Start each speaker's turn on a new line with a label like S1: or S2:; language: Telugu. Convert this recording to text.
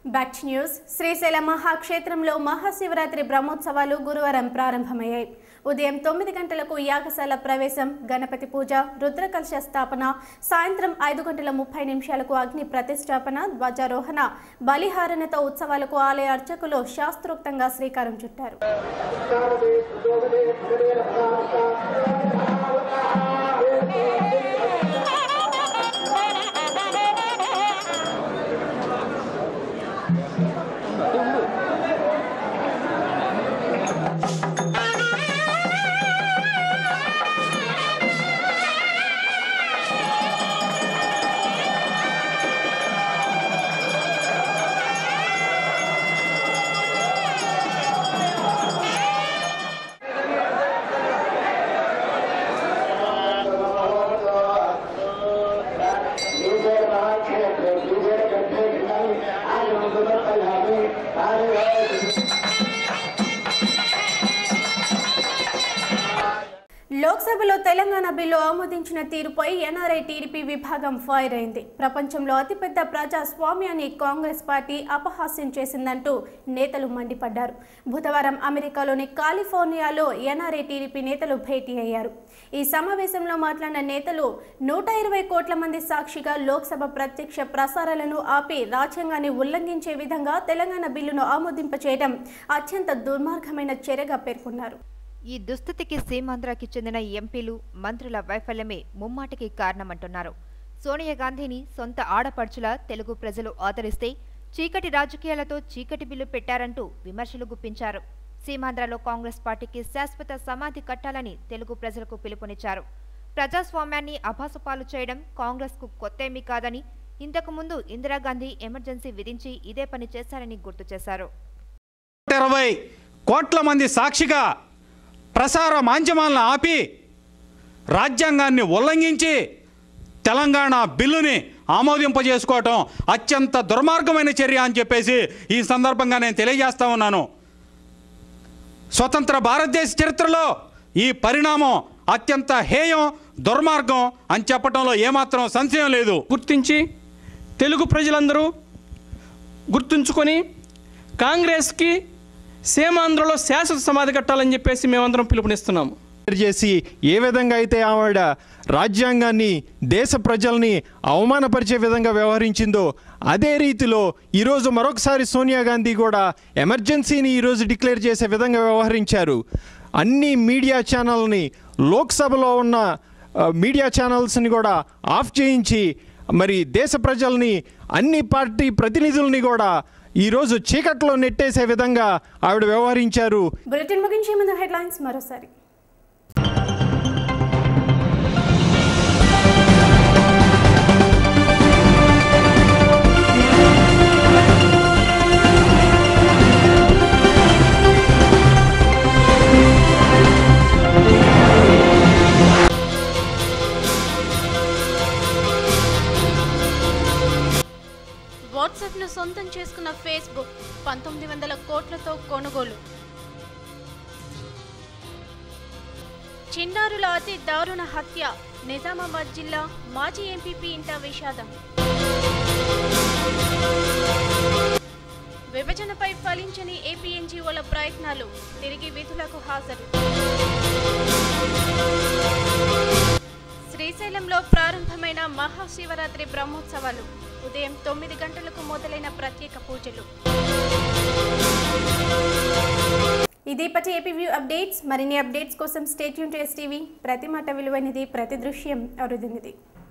S1: బ్యాక్ టు న్యూస్ శ్రీశైల మహాక్షేత్రంలో మహాశివరాత్రి బ్రహ్మోత్సవాలు గురువారం ప్రారంభమయ్యాయి ఉదయం తొమ్మిది గంటలకు యాగశాల ప్రవేశం గణపతి పూజ రుద్రకలశ స్థాపన సాయంత్రం ఐదు గంటల ముప్పై నిమిషాలకు అగ్ని ప్రతిష్టాపన ధ్వజారోహణ బలిహారణతో ఉత్సవాలకు ఆలయ అర్చకులు శాస్త్రోక్తంగా శ్రీకారం చుట్టారు లోక్సభలో తెలంగాణ బిల్లు ఆమోదించిన తీరుపై ఎన్ఆర్ఐ టీడీపీ విభాగం ఫైర్ అయింది ప్రపంచంలో అతిపెద్ద ప్రజాస్వామ్యాన్ని కాంగ్రెస్ పార్టీ అపహాస్యం చేసిందంటూ నేతలు మండిపడ్డారు బుధవారం అమెరికాలోని కాలిఫోర్నియాలో ఎన్ఆర్ఐ టీడీపీ నేతలు భేటీ అయ్యారు ఈ సమావేశంలో మాట్లాడిన నేతలు నూట ఇరవై కోట్ల మంది సాక్షిగా లోక్సభ ప్రత్యక్ష ప్రసారాలను ఆపి రాజ్యాంగాన్ని ఉల్లంఘించే విధంగా తెలంగాణ బిల్లును ఆమోదింపచేయడం అత్యంత దుర్మార్గమైన చర్యగా పేర్కొన్నారు
S2: ఈ దుస్థితికి సీమాంధ్రకి చెందిన ఎంపీలు మంత్రుల వైఫల్యమే ముమ్మాటికి కారణమంటున్నారు సోనియా గాంధీని సొంత ఆడపడుచుల తెలుగు ప్రజలు ఆదరిస్తే చీకటి రాజకీయాలతో చీకటి బిల్లు పెట్టారంటూ విమర్శలు గుప్పించారు సీమాంధ్రలో కాంగ్రెస్ పార్టీకి శాశ్వత సమాధి కట్టాలని తెలుగు ప్రజలకు పిలుపునిచ్చారు ప్రజాస్వామ్యాన్ని అభాసుపాలు చేయడం కాంగ్రెస్కు కొత్తేమీ కాదని ఇంతకుముందు ఇందిరాగాంధీ ఎమర్జెన్సీ విధించి ఇదే పని చేశారని గుర్తు చేశారు
S3: ఇరవై కోట్ల మంది సాక్షిగా ప్రసార మాధ్యమాలను ఆపి రాజ్యాంగాన్ని ఉల్లంఘించి తెలంగాణ బిల్లుని ఆమోదింపజేసుకోవటం అత్యంత దుర్మార్గమైన చర్య అని చెప్పేసి ఈ సందర్భంగా నేను తెలియజేస్తా ఉన్నాను స్వతంత్ర భారతదేశ చరిత్రలో ఈ పరిణామం అత్యంత హేయం దుర్మార్గం అని చెప్పడంలో ఏమాత్రం సంశయం లేదు
S4: గుర్తించి తెలుగు ప్రజలందరూ గుర్తుంచుకొని కాంగ్రెస్కి సీమాంధ్రలో శాశ్వత సమాధి కట్టాలని చెప్పేసి మేమందరం పిలుపునిస్తున్నాము
S5: చేసి ఏ విధంగా అయితే ఆవిడ రాజ్యాంగాన్ని దేశ ప్రజల్ని అవమానపరిచే విధంగా వ్యవహరించిందో అదే రీతిలో ఈరోజు మరొకసారి సోనియా గాంధీ కూడా ఎమర్జెన్సీని ఈరోజు డిక్లేర్ చేసే విధంగా వ్యవహరించారు అన్ని మీడియా ఛానల్ని లోక్సభలో ఉన్న ఆ, మీడియా ఛానల్స్ని కూడా ఆఫ్ చేయించి మరి దేశ ప్రజల్ని అన్ని పార్టీ ప్రతినిధుల్ని కూడా ఈరోజు చీకట్లో నెట్టేసే విధంగా ఆవిడ వ్యవహరించారు
S1: బులెటిన్ ముగించే ముందు హెడ్లైన్స్ మరోసారి
S6: వాట్సాప్ను సొంతం చేసుకున్న ఫేస్బుక్ పంతొమ్మిది వందల కోట్లతో కొనుగోలు చిన్నారుల అతి దారుణ హత్య నిజామాబాద్ జిల్లా మాజీ ఎంపీపీ ఇంట విషాదం విభజనపై ఫలించని ఏపీ ఎన్జీఓల ప్రయత్నాలు తిరిగి విధులకు హాజరు శ్రీశైలంలో ప్రారంభమైన మహాశివరాత్రి బ్రహ్మోత్సవాలు ఉదయం తొమ్మిది గంటలకు మొదలైన ప్రత్యేక పూజలు
S1: ఇది ఇప్పటి ఏపీ వ్యూ అప్డేట్స్ మరిన్ని అప్డేట్స్ కోసం స్టేట్యూన్ టు ఎస్టీవీ ప్రతి మాట విలువైనది ప్రతి దృశ్యం అరుదినిది